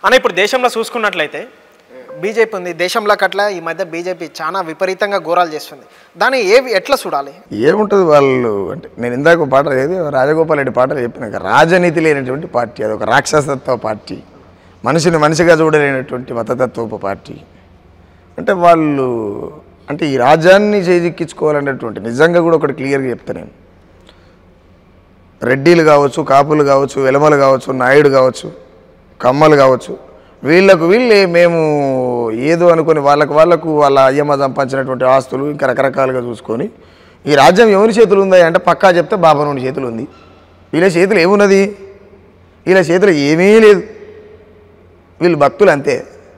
అని ఇప్పుడు దేశంలో చూసుకున్నట్లయితే బీజేపీ ఉంది దేశంలో అట్లా ఈ మధ్య బీజేపీ చాలా విపరీతంగా ఘోరాలు చేస్తుంది దాన్ని ఏ ఎట్లా చూడాలి ఏముంటుంది వాళ్ళు అంటే నేను ఇందాక ఒక పాట ఏది రాజగోపాల్ రెడ్డి పాటలు చెప్పిన రాజనీతి లేనటువంటి పార్టీ అది ఒక రాక్షసత్వ పార్టీ మనిషిని మనిషిగా చూడలేనటువంటి మతతత్వపు పార్టీ అంటే వాళ్ళు అంటే ఈ రాజ్యాన్ని చేజిక్కించుకోవాలనేటువంటి నిజంగా కూడా ఒకటి క్లియర్గా చెప్తా నేను రెడ్డిలు కావచ్చు కాపులు కావచ్చు వెలమలు కావచ్చు నాయుడు కావచ్చు కమ్మలు కావచ్చు వీళ్ళకు వీళ్ళే మేము ఏదో అనుకొని వాళ్ళకు వాళ్ళకు వాళ్ళ అయ్యమ్మ సంపాదించినటువంటి ఆస్తులు ఇంకా రకరకాలుగా చూసుకొని ఈ రాజ్యం ఎవరి చేతులు ఉందా అంటే పక్కా చెప్తే బాబానుని చేతులు ఉంది వీళ్ళ చేతులు ఏమున్నది వీళ్ళ చేతులు ఏమీ లేదు వీళ్ళు భక్తులు అంతే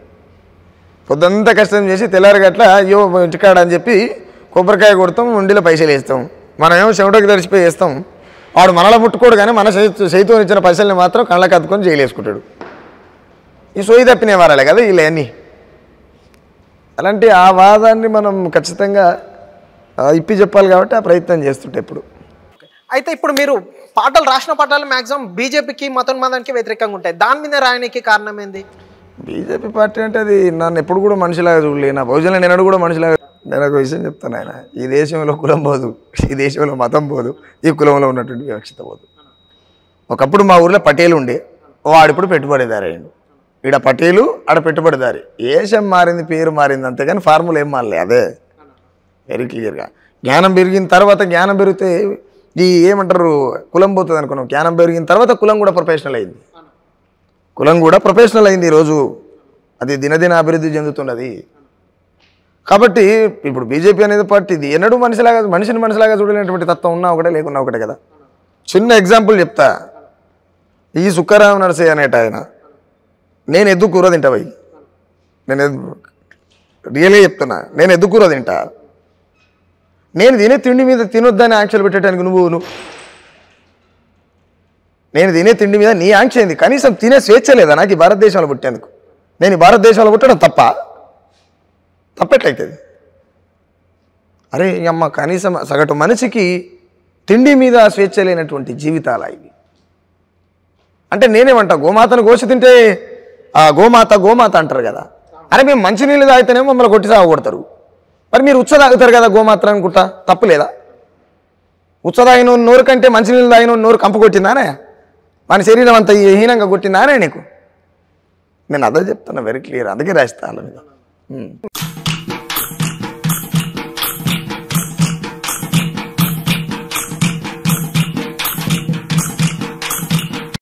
పొద్దంతా కష్టం చేసి తెల్లారగట్ల అయ్యో ఇంటికాడ అని చెప్పి కొబ్బరికాయ కొడతాం ఉండిలో పైసలు వేస్తాం మనమేమో చెమటకి తడిచిపోయి వేస్తాం వాడు మనలో ముట్టుకోడు కానీ మన చేతు చేతితో ఇచ్చిన పైసల్ని మాత్రం కళ్ళకి అద్దుకొని జైలు వేసుకుంటాడు ఈ సోయి తప్పిన వారాలే కదా వీళ్ళన్నీ అలాంటి ఆ వాదాన్ని మనం ఖచ్చితంగా ఆ, ఇప్పి చెప్పాలి కాబట్టి ఆ ప్రయత్నం చేస్తుంటే ఎప్పుడు అయితే ఇప్పుడు మీరు పాటలు రాసిన పాటలు మాక్సిమం బీజేపీకి మతోన్మాదానికి వ్యతిరేకంగా ఉంటాయి దాని మీద రాయడానికి కారణం ఏంది బీజేపీ పార్టీ అంటే అది నన్ను ఎప్పుడు కూడా మనిషిలాగా చూడలే నా భవిష్యత్తులో నేను కూడా మనిషిలాగా నేను ఒక విషయం చెప్తాను ఆయన ఈ దేశంలో కులం పోదు ఈ దేశంలో మతం పోదు ఈ కులంలో ఉన్నటువంటి వివక్షత పోదు ఒకప్పుడు మా ఊర్లో పటేలు ఉండే వాడిప్పుడు పెట్టుబడిదారి అయ్యిండు ఈడ పటేలు ఆడ పెట్టుబడిదారి ఏషం మారింది పేరు మారింది అంతేగాని ఫార్ములా ఏం మారలే అదే వెరీ క్లియర్గా జ్ఞానం పెరిగిన తర్వాత జ్ఞానం పెరిగితే ఈ ఏమంటారు కులం పోతుంది అనుకున్నాం జ్ఞానం పెరిగిన తర్వాత కులం కూడా ప్రొఫెషనల్ అయింది కులం కూడా ప్రొఫెషనల్ అయింది ఈరోజు అది దినదిన అభివృద్ధి చెందుతున్నది కాబట్టి ఇప్పుడు బీజేపీ అనేది పార్టీ ఇది ఎన్నడూ మనిషిలాగా మనిషిని మనిషిలాగా చూడలేనటువంటి తత్వం ఉన్నా ఒకటే లేకున్నా ఒకటే కదా చిన్న ఎగ్జాంపుల్ చెప్తా ఈ సుక్కరామ నరసయ్య అనేట ఆయన నేను ఎద్దు కూర తింటా పోయి నేను రియల్గా చెప్తున్నా నేను ఎద్దు కూర తింటా నేను తినే తిండి మీద తినొద్దని ఆంక్షలు పెట్టడానికి నువ్వు నువ్వు నేను తినే తిండి మీద నీ ఆంక్ష ఏంది కనీసం తినే స్వేచ్ఛ లేదా నాకు ఈ భారతదేశంలో పుట్టేందుకు నేను ఈ భారతదేశంలో పుట్టడం తప్ప తప్పెట్లయితుంది అరే ఈ అమ్మ కనీసం సగటు మనిషికి తిండి మీద స్వేచ్ఛ లేనటువంటి జీవితాలు ఇవి అంటే నేనేమంటా గోమాతను కోసి తింటే ఆ గోమాత గోమాత అంటారు కదా అరే మేము మంచినీళ్ళు తాగితేనే మమ్మల్ని కొట్టి సాగొడతారు మరి మీరు ఉచ్చ తాగుతారు కదా గోమాత అనుకుంటా తప్పు లేదా ఉచ్చ తాగిన నోరు కంటే మంచినీళ్ళు తాగిన నోరు కంపు కొట్టిందానే మన శరీరం అంత హీనంగా కొట్టిందానే నీకు నేను అదే చెప్తున్నా వెరీ క్లియర్ అందుకే రాస్తా వాళ్ళ మీద ఉమ్.